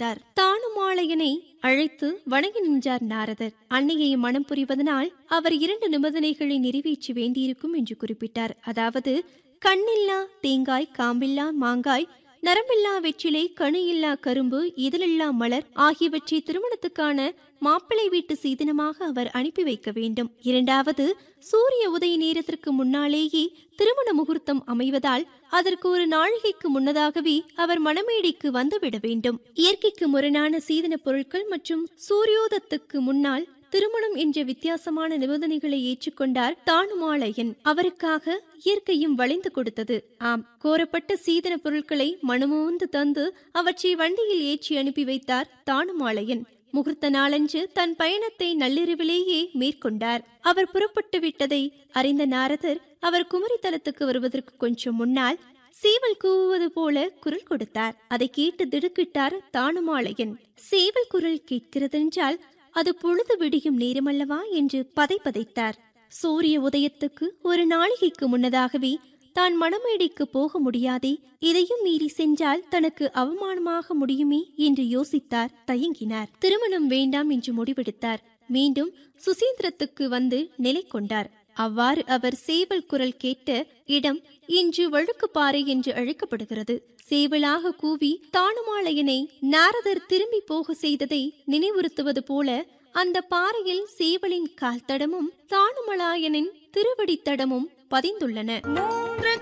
குறிப்பிட்டார் தானுமாலையனை அழைத்து வணங்கி நின்றார் நாரதர் அன்னையை மனம் புரிவதனால் அவர் இரண்டு நிபந்தனைகளை நிறைவேற்ற வேண்டியிருக்கும் என்று குறிப்பிட்டார் அதாவது கண்ணில்லா தேங்காய் காம்பில்லா மாங்காய் நரம்பில்லா வெற்றிலை கணு இல்லா கரும்பு இதழில்லா மலர் ஆகியவற்றை திருமணத்துக்கான மாப்பிள்ளை வீட்டு சீதனமாக அவர் அனுப்பி வைக்க வேண்டும் இரண்டாவது சூரிய உதய நேரத்திற்கு முன்னாலேயே திருமண முகூர்த்தம் அமைவதால் அதற்கு ஒரு நாழிகைக்கு முன்னதாகவே அவர் மணமேடைக்கு வந்துவிட வேண்டும் இயற்கைக்கு முரணான சீதன பொருட்கள் மற்றும் சூரியோதத்துக்கு முன்னால் திருமணம் என்ற வித்தியாசமான நிபந்தனைகளை ஏற்றுக்கொண்டார் தானுமாலயன் அவருக்காக இயற்கையும் வளைந்து கொடுத்தது ஆம் கோரப்பட்ட சீதன பொருட்களை மனமோந்து தந்து அவற்றை வண்டியில் ஏற்றி அனுப்பி வைத்தார் தானுமாலயன் முகூர்த்த நாளன்று தன் பயணத்தை நள்ளிரவிலேயே மேற்கொண்டார் அவர் புறப்பட்டு விட்டதை அறிந்த நாரதர் அவர் குமரித்தலத்துக்கு வருவதற்கு கொஞ்சம் முன்னால் சேவல் கூவுவது போல குரல் கொடுத்தார் அதை கேட்டு திடுக்கிட்டார் தானுமாலயன் சேவல் குரல் கேட்கிறதென்றால் அது பொழுது விடியும் நேரமல்லவா என்று பதைபதைத்தார் சூரிய உதயத்துக்கு ஒரு நாளிகைக்கு முன்னதாகவே தான் மணமேடைக்கு போக முடியாதே இதையும் மீறி சென்றால் தனக்கு அவமானமாக முடியுமே என்று யோசித்தார் தயங்கினார் திருமணம் வேண்டாம் என்று முடிவெடுத்தார் மீண்டும் சுசீந்திரத்துக்கு வந்து நிலை கொண்டார் அவ்வாறு அவர் சேவல் குரல் கேட்ட இடம் இன்று வழுக்குப்பாறை என்று அழைக்கப்படுகிறது சேவலாக கூவி தானுமாலயனை நாரதர் திரும்பி போக செய்ததை நினைவுறுத்துவது போல அந்த பாறையில் சேவலின் கால் தடமும் தானுமலாயனின் திருவடித்தடமும் பதிந்துள்ளன மூன்று